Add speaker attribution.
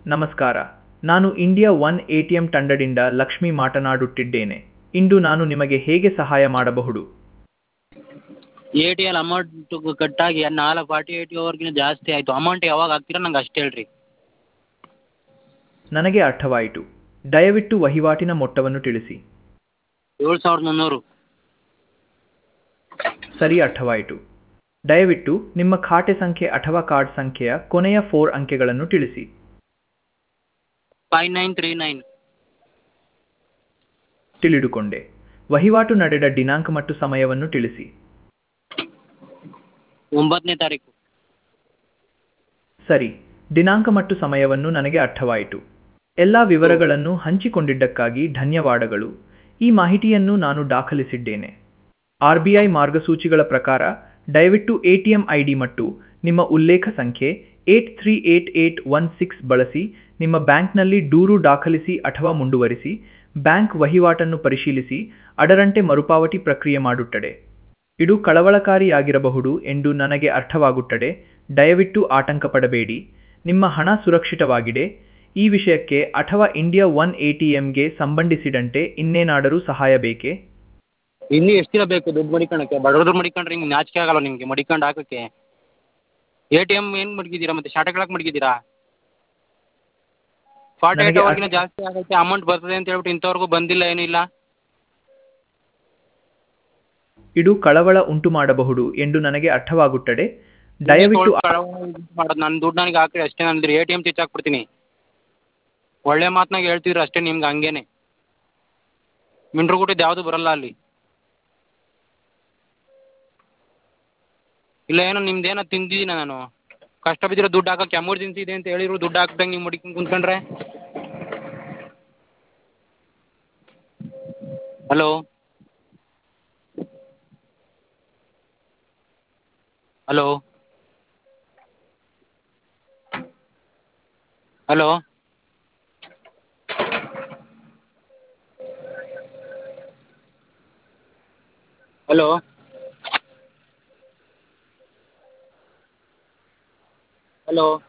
Speaker 1: ನಮಸ್ಕಾರ ನಾನು India one A T M ತಂಡದಿಂದ ಲಕ್ಷ್ಮಿ ಮಾತನಾಡುತ್ತಿದ್ದೇನೆ ಇಂದು ನಾನು ನಿಮಗೆ ಹೇಗೆ ಸಹಾಯ ಮಾಡಬಹುದು
Speaker 2: ಎ ಟಿ ಎಲ್ ಅಮೌಂಟು ಕಟ್ಟಾಗಿ ನಾಲ್ಕು ಫಾರ್ಟಿ ಏಯ್ಟ್ ಅವರ್ಗಿಂತ ಜಾಸ್ತಿ ಆಯಿತು ಅಮೌಂಟ್ ಯಾವಾಗ ಹಾಕ್ತೀರಾ ನಂಗೆ ಅಷ್ಟು ಹೇಳ್ರಿ
Speaker 1: ನನಗೆ ಅರ್ಥವಾಯಿತು ದಯವಿಟ್ಟು ವಹಿವಾಟಿನ ಮೊತ್ತವನ್ನು ತಿಳಿಸಿ
Speaker 2: ಏಳು ಸಾವಿರದ ಮುನ್ನೂರು
Speaker 1: ಸರಿ ಅರ್ಥವಾಯಿತು ದಯವಿಟ್ಟು ನಿಮ್ಮ ಖಾತೆ ಸಂಖ್ಯೆ ಅಥವಾ ಕಾರ್ಡ್ ಸಂಖ್ಯೆಯ ಕೊನೆಯ ಫೋರ್ ಅಂಕೆಗಳನ್ನು ತಿಳಿಸಿ
Speaker 2: ಫೈವ್ ನೈನ್ ತ್ರೀ ನೈನ್
Speaker 1: ತಿಳಿದುಕೊಂಡೆ ವಹಿವಾಟು ನಡೆದ ದಿನಾಂಕ ಮತ್ತು ಸಮಯವನ್ನು ತಿಳಿಸಿ
Speaker 2: ಒಂಬತ್ತನೇ ತಾರೀಕು
Speaker 1: ಸರಿ ದಿನಾಂಕ ಮತ್ತು ಸಮಯವನ್ನು ನನಗೆ ಅರ್ಥವಾಯಿತು ಎಲ್ಲ ವಿವರಗಳನ್ನು ಹಂಚಿಕೊಂಡಿದ್ದಕ್ಕಾಗಿ ಧನ್ಯವಾದಗಳು ಈ ಮಾಹಿತಿಯನ್ನು ನಾನು ದಾಖಲಿಸಿದ್ದೇನೆ ಆರ್ ಬಿ ಐ ಮಾರ್ಗಸೂಚಿಗಳ ಪ್ರಕಾರ ದಯವಿಟ್ಟು A T M I D ಮತ್ತು ನಿಮ್ಮ ಉಲ್ಲೇಖ ಸಂಖ್ಯೆ eight three eight eight one six ಬಳಸಿ ನಿಮ್ಮ ಬ್ಯಾಂಕ್ನಲ್ಲಿ ದೂರು ದಾಖಲಿಸಿ ಅಥವಾ ಮುಂದುವರಿಸಿ ಬ್ಯಾಂಕ್ ವಹಿವಾಟನ್ನು ಪರಿಶೀಲಿಸಿ ಅದರಂತೆ ಮರುಪಾವತಿ ಪ್ರಕ್ರಿಯೆ ಮಾಡುತ್ತದೆ ಇದು ಕಳವಳಕಾರಿಯಾಗಿರಬಹುದು ಎಂದು ನನಗೆ ಅರ್ಥವಾಗುತ್ತದೆ ದಯವಿಟ್ಟು ಆತಂಕ ಪಡಬೇಡಿ ನಿಮ್ಮ ಹಣ ಸುರಕ್ಷಿತವಾಗಿದೆ ಈ ವಿಷಯಕ್ಕೆ ಅಥವಾ ಇಂಡಿಯಾ ಒನ್ ಎ ಟಿ ಎಂಗೆ ಸಂಬಂಧಿಸಿದಂತೆ ಇನ್ನೇನಾದರೂ ಸಹಾಯ ಬೇಕೇ
Speaker 2: ಇನ್ನೂ ಎಷ್ಟು ದಿನ ಬೇಕು ದುಡ್ಡು ಮಡಿಕೊಳ್ಳೋಕ್ಕೆ ಬಡವ್ರು ಮಡಿಕೊಂಡ್ರೆ ನಿಮ್ಗೆ ನಾಚಿಕೆ ಆಗಲ್ಲ ನಿಮಗೆ ಮಡಿಕೊಂಡು ಹಾಕೋಕ್ಕೆ ಎ ಟಿ ಎಮ್ ಏನು ಮಡಗಿದ್ದೀರಾ ಮತ್ತು ಶಾಟೆ ಕೆಳಗೆ ಮಡಗಿದ್ದೀರಾ ಫಾರ್ಟಿ ಏಯ್ಟ್
Speaker 1: ನನಗೆ
Speaker 2: ಅವರ್ಗಿಂತ ಜಾಸ್ತಿ ಆಗೈತೆ ಅಮೌಂಟ್ ಬರ್ತದೆ ಅಂತ ಹೇಳ್ಬಿಟ್ಟು ಇಂಥವ್ರಿಗೂ ಬಂದಿಲ್ಲ ಏನೂ ಇಲ್ಲ
Speaker 1: ಇದು ಕಳವಳ ಉಂಟು ಮಾಡಬಹುದು ಎಂದು ನನಗೆ ಅರ್ಥವಾಗುತ್ತದೆ ದಯವಿಟ್ಟು ಆ-
Speaker 2: ಮಾಡೋದು ನನ್ನ ದುಡ್ಡು ನನಗೆ ಹಾಕಿ ಅಷ್ಟೇ ನಂದು ಎ ಟಿ ಎಮ್ ಹಾಕ್ಬಿಡ್ತೀನಿ ಒಳ್ಳೆ ಮಾತನಾಗ ಹೇಳ್ತಿದ್ರು ಅಷ್ಟೇ ನಿಮ್ಗೆ ಹಂಗೇನೆ ಮಿಂಡ್ರು ಗುಟ್ಟಿದ್ದು ಯಾವುದೂ ಬರಲ್ಲ ಅಲ್ಲಿ ಇಲ್ಲ ಏನೋ ನಿಮ್ದು ಏನೋ ತಿಂದಿದ್ದೀನ ನಾನು ಕಷ್ಟ ಬಿದ್ದಿರೋ ದುಡ್ಡು ಹಾಕಕ್ಕೆ ಎಮರ್ಜೆನ್ಸಿ ಇದೆ ಅಂತ ಹೇಳಿದ್ರು ದುಡ್ಡು ಹಾಕ್ದಂಗೆ ನೀವು ಮಡಿಕೊಂಡು ಕುಂತ್ಕೊಂಡ್ರೆ hello hello hello hello hello